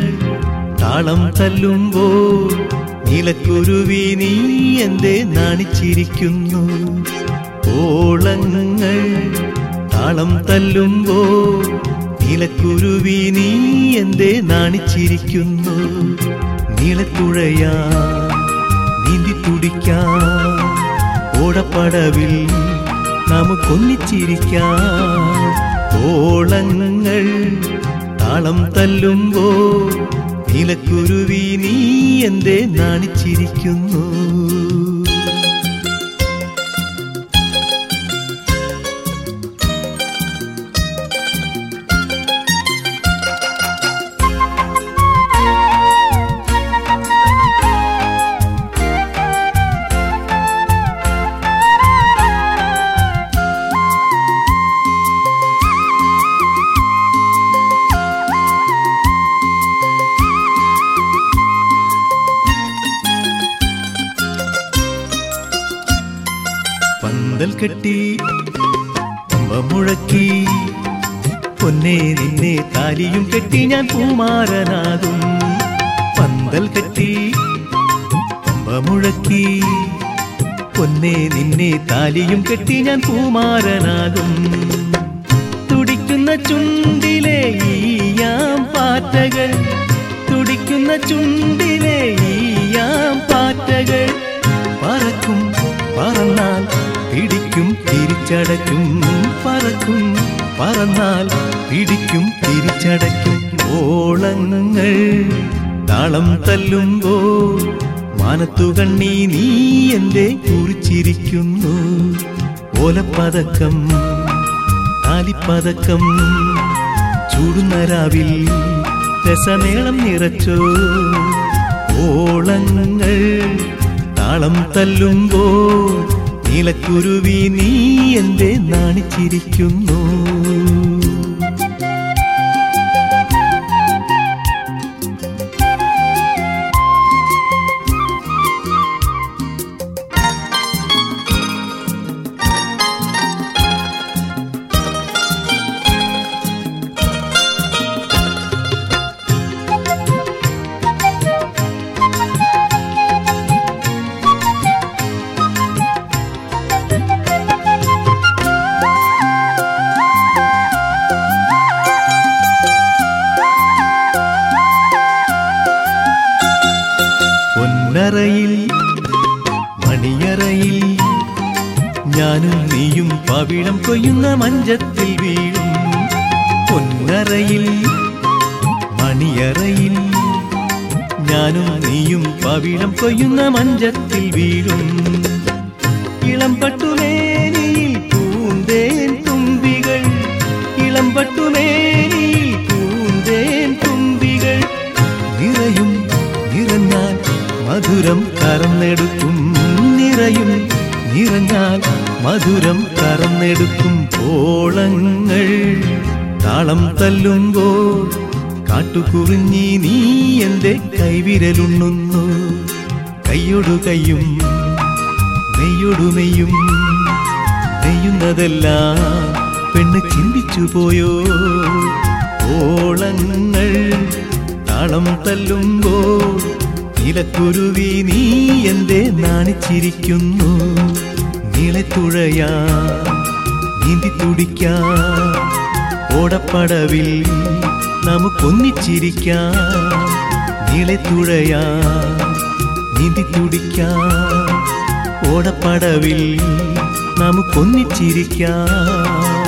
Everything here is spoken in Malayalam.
താളം തല്ലുമ്പോൾ നീലക്കുരുവി നീ എന്തേ നാണിച്ചിരിക്കുന്നു ഓളങ്ങൾ താളം തല്ലുമ്പോൾ നീലക്കുരുവി നീ എന്തേ നാണിച്ചിരിക്കുന്നു നീലത്തുഴയാ നീന്തി തുടിക്കാം ഓടപ്പടവിൽ നമുക്കൊന്നിച്ചിരിക്കാം ഓളങ്ങൾ താളം തല്ലുമ്പോൾ നീലക്കുരുവി നീ എന്തേ നാണിച്ചിരിക്കുന്നു പന്തൽ കെട്ടി പമ്പ മുഴക്കി പൊന്നെ നിന്നെ താലിയും കെട്ടി ഞാൻ പൂമാരനാകും പന്തൽ കെട്ടി പമ്പ മുഴക്കി പൊന്നെ നിന്നെ താലിയും കെട്ടി ഞാൻ പൂമാരനാകും തുടിക്കുന്ന ചുണ്ടിലെ ഈയാം പാറ്റകൾ തുടിക്കുന്ന ചുണ്ടിലെ ഈയാം പാറ്റകൾ പറക്കും പറന്നാൽ പിടിക്കും തിരിച്ചടയ്ക്കും പറക്കും പറന്നാൽ പിടിക്കും തിരിച്ചടയ്ക്കും ഓളങ്ങൾ താളം തല്ലുമ്പോൾ മാനത്തു കണ്ണി നീ എന്തേ കുറിച്ചിരിക്കുന്നു ഓലപ്പതക്കം താലിപ്പതക്കം ചൂടുന്ന രാവിൽ രസമേളം നിറച്ചോ ഓളങ്ങൾ താളം തല്ലുമ്പോൾ നീലക്കുരുവി നീ എന്തേ നാണിച്ചിരിക്കുന്നു പൊന്നറയിൽ മണിയറയിൽ ഞാനും നീയും പവിഴം കൊയ്യുന്ന മഞ്ചത്തിൽ വീഴും പൊന്നറയിൽ മണിയറയിൽ ഞാനും നീയും പവിഴം കൊയ്യുന്ന മഞ്ചത്തിൽ വീഴും ഇളം പട്ടുമേനിയിൽ പൂന്തേൻ തുമ്പികൾ ഇളം പട്ടുമേനിയിൽ പൂന്തേൻ തുമ്പികൾ നിറയും നിറഞ്ഞാൽ മധുരം കറന്നെടുക്കും നിറയും നിറഞ്ഞാൽ മധുരം കറന്നെടുക്കും പോളങ്ങൾ താളം തല്ലുമ്പോൾ കാട്ടുകുറിഞ്ഞി നീ എന്റെ കൈവിരലുണ്ണുന്നു കൈയൊടു കൈയും നെയ്യൊടു നെയ്യും നെയ്യുന്നതെല്ലാം പെണ്ണ് ചിന്തിച്ചു പോയോ ഓളങ്ങൾ താളം തല്ലുമ്പോൾ നിലക്കുരുവി നീ എന്തേ നാണിച്ചിരിക്കുന്നു നീളത്തുഴയാ നീന്തി തുടിക്കാം ഓടപ്പടവിൽ നമുക്കൊന്നിച്ചിരിക്കാം നീളത്തുഴയാ നീന്തി തുടിക്കാം ഓടപ്പടവിൽ നമുക്കൊന്നിച്ചിരിക്കാം